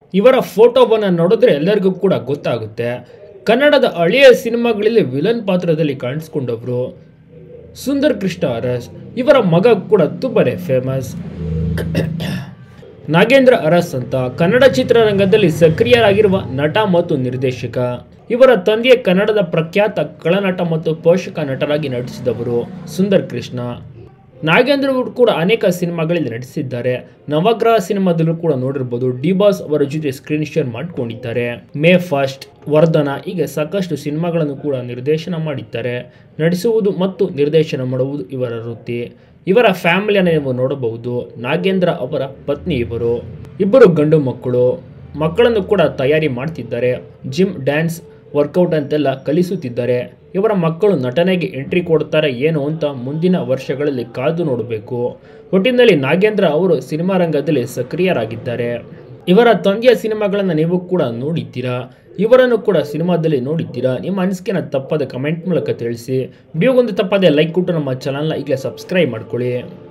ಇವರ ಫೋಟೋವನ್ನು ನೋಡಿದ್ರೆ ಎಲ್ಲರಿಗೂ ಕೂಡ ಗೊತ್ತಾಗುತ್ತೆ ಕನ್ನಡದ ಹಳೆಯ ಸಿನಿಮಾಗಳಲ್ಲಿ ವಿಲನ್ ಪಾತ್ರದಲ್ಲಿ ಕಾಣಿಸ್ಕೊಂಡವರು ಸುಂದರ್ ಕೃಷ್ಣ ಅರಸ್ ಇವರ ಮಗ ಕೂಡ ತುಂಬಾನೇ ಫೇಮಸ್ ನಾಗೇಂದ್ರ ಅರಸ್ ಅಂತ ಕನ್ನಡ ಚಿತ್ರರಂಗದಲ್ಲಿ ಸಕ್ರಿಯರಾಗಿರುವ ನಟ ಮತ್ತು ನಿರ್ದೇಶಕ ಇವರ ತಂದೆಯ ಕನ್ನಡದ ಪ್ರಖ್ಯಾತ ಖಳನಟ ಮತ್ತು ಪೋಷಕ ನಟರಾಗಿ ನಟಿಸಿದವರು ಸುಂದರ್ ಕೃಷ್ಣ ನಾಗೇಂದ್ರ ಅವರು ಕೂಡ ಅನೇಕ ಸಿನಿಮಾಗಳಲ್ಲಿ ನಟಿಸಿದ್ದಾರೆ ನವಗ್ರಹ ಸಿನಿಮಾದಲ್ಲೂ ಕೂಡ ನೋಡಿರ್ಬೋದು ಡಿ ಬಾಸ್ ಅವರ ಜೊತೆ ಸ್ಕ್ರೀನ್ ಶೇರ್ ಮಾಡ್ಕೊಂಡಿದ್ದಾರೆ ಮೇ ಫಸ್ಟ್ ವರ್ಧನ ಹೀಗೆ ಸಾಕಷ್ಟು ಸಿನಿಮಾಗಳನ್ನು ಕೂಡ ನಿರ್ದೇಶನ ಮಾಡಿದ್ದಾರೆ ನಟಿಸುವುದು ಮತ್ತು ನಿರ್ದೇಶನ ಮಾಡುವುದು ಇವರ ವೃತ್ತಿ ಇವರ ಫ್ಯಾಮಿಲಿಯನ್ನು ನೀವು ನೋಡಬಹುದು ನಾಗೇಂದ್ರ ಅವರ ಪತ್ನಿ ಇವರು ಇಬ್ಬರು ಗಂಡು ಮಕ್ಕಳು ಮಕ್ಕಳನ್ನು ಕೂಡ ತಯಾರಿ ಮಾಡ್ತಿದ್ದಾರೆ ಜಿಮ್ ಡ್ಯಾನ್ಸ್ ವರ್ಕೌಟ್ ಅಂತೆಲ್ಲ ಕಲಿಸುತ್ತಿದ್ದಾರೆ ಇವರ ಮಕ್ಕಳು ನಟನೆಗೆ ಎಂಟ್ರಿ ಕೊಡ್ತಾರೆ ಏನು ಅಂತ ಮುಂದಿನ ವರ್ಷಗಳಲ್ಲಿ ಕಾದು ನೋಡಬೇಕು ಒಟ್ಟಿನಲ್ಲಿ ನಾಗೇಂದ್ರ ಅವರು ಸಿನಿಮಾ ರಂಗದಲ್ಲಿ ಸಕ್ರಿಯರಾಗಿದ್ದಾರೆ ಇವರ ತಂದೆಯ ಸಿನಿಮಾಗಳನ್ನು ನೀವು ಕೂಡ ನೋಡಿದ್ದೀರಾ ಇವರನ್ನು ಕೂಡ ಸಿನಿಮಾದಲ್ಲಿ ನೋಡಿದ್ದೀರಾ ನಿಮ್ಮ ಅನಿಸಿಕೆನ ತಪ್ಪದೆ ಕಮೆಂಟ್ ಮೂಲಕ ತಿಳಿಸಿ ವಿಡಿಯೋಗೊಂದು ತಪ್ಪದೆ ಲೈಕ್ ಕೊಟ್ಟು ನಮ್ಮ ಚಾನಲ್ನ ಈಗಲೇ ಸಬ್ಸ್ಕ್ರೈಬ್ ಮಾಡ್ಕೊಳ್ಳಿ